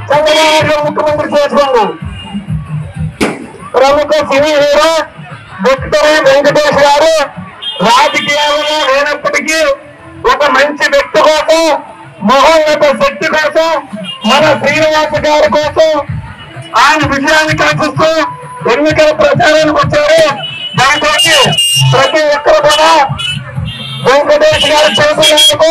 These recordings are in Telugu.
చంద్రబాబు నాయుడు ముఖ్యమంత్రి చేసుకోండి ప్రముఖ సినీ హీరో విక్టరీ వెంకటేష్ గారు రాజకీయాలలో లేనప్పటికీ ఒక మంచి వ్యక్తి కోసం మహోన్నత శక్తి కోసం మన శ్రీనివాస గారి కోసం ఆయన విజయాన్ని కాచిస్తూ ఎన్నికల ప్రచారానికి వచ్చారు దాంట్లోకి ప్రతి ఒక్కరు కూడా వెంకటేష్ గారు చేసినందుకు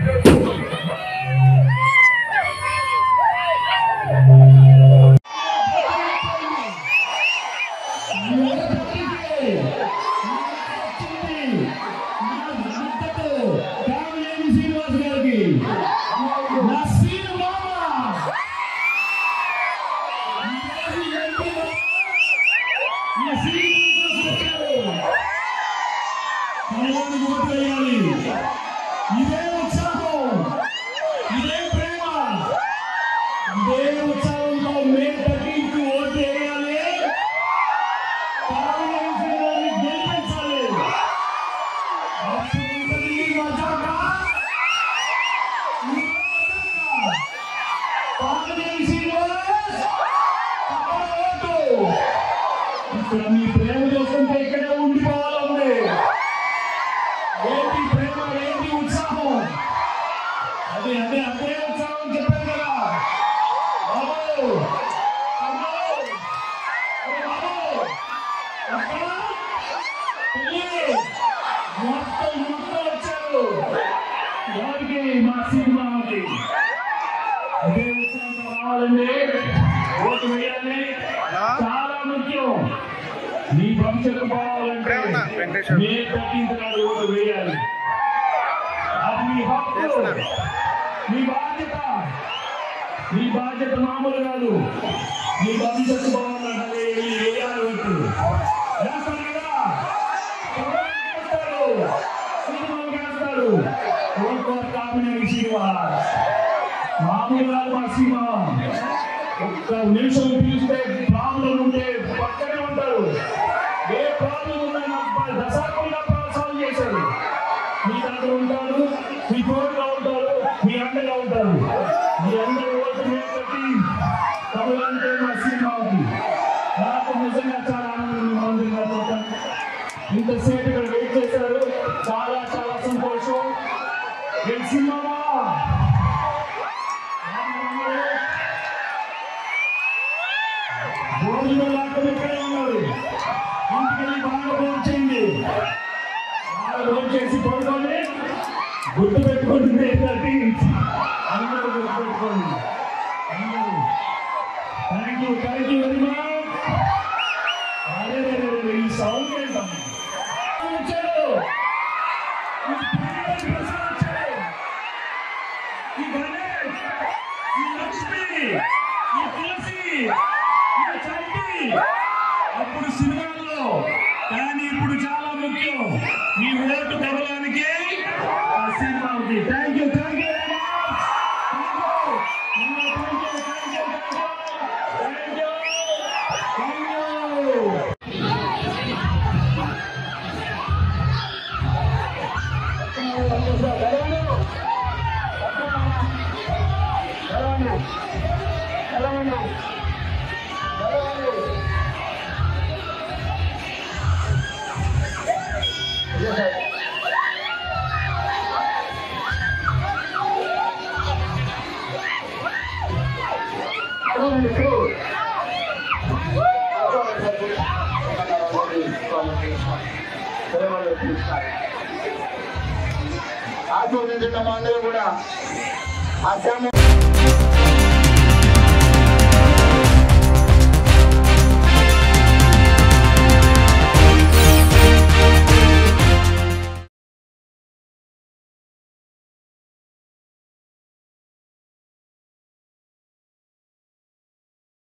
ఇదే ఉత్సాహం ఇదే ప్రేమ ఇదే ఉత్సాహంతో మే థర్టీన్త్ ఓటు వేయాలి కాంగ్రెస్ గెలిపించాలి అప్పుడు ఉంటుంది మజాక. ఈ మజాక. కాంగ్రెస్ శ్రీనివాస్, అక్కడ ఓటు. ఇక్కడ మీ ప్రేమ చూస్తుంటే ఇక్కడే ఉండిపోవాలండి ఏంటి ప్రేమ ఏంటి ఉత్సాహం అదే అదే అదే ఉత్సాహం చెప్పాను కదా బాబు అమ్మో, అరే బాబు, అక్కడ పెళ్ళి, మొత్తం మొత్తం వచ్చారు ఎవరికి మా సినిమాకి అదే ఉత్సాహం రావాలండి ఓటు వేయాలి చాలా ముఖ్యం మీ భవిష్యత్తు బాగాలంటే మే థర్టీన్త్ నాడు ఓటు వేయాలి అది మీ హక్కు మీ బాధ్యత మీ బాధ్యత మామూలు కాదు మీ భవిష్యత్తు బాగుండాలి వేయాలి ఓటు వేస్తారు కదా ఎవరు వేస్తారు? సినిమాలు వేస్తారు ఓటు కామినేని శ్రీనివాస్ మామూలు కాదు మా సినిమా ఒక్క నిమిషం పిలిస్తే ప్రాబ్లం ఉంటే పక్కనే ఉంటారు ఏ ప్రాబ్లం ఉన్నా నాకు దశాబ్దంగా సాల్వ్ చేశారు మీ దగ్గర ఉంటారు మీ తోడుగా ఉంటారు మీ అండగా ఉంటారు మీ అందరూ ఓటు మీద పెట్టి తమలంటే మా సినిమాకి నాకు నిజంగా చాలా ఆనందం ఆనందంగా చూడటం ఇంతసేపు ఇక్కడ వెయిట్ చేశారు చాలా చాలా సంతోషం ఏం సినిమావా భోజనం లేకుండా ఇక్కడే ఉన్నారు ఇంటికి వెళ్ళి బాగా భోజనం చేయండి బాగా భోజనం చేసి పడుకొని గుర్తు పెట్టుకోండి ఏంటంటే అందరూ గుర్తు పెట్టుకోండి అందరూ thank you thank you very much అరే రే, రే, రే, ఈ సౌండ్ ఏంటమ్మా వచ్చాడు ఈ పిల్లలు ప్రసాద్ వచ్చాడు ఈ గణేష్ ఈ లక్ష్మి ఈ తులసి ఈ చంటి అప్పుడు సినిమాల్లో కానీ ఇప్పుడు చాలా ముఖ్యం మీ ఓటు కొనడానికి ఆ సినిమా ఉంది థ్యాంక్ యూ థ్యాంక్ యూ ఆశీర్వదించడం అందరూ కూడా ఆ శ్రమ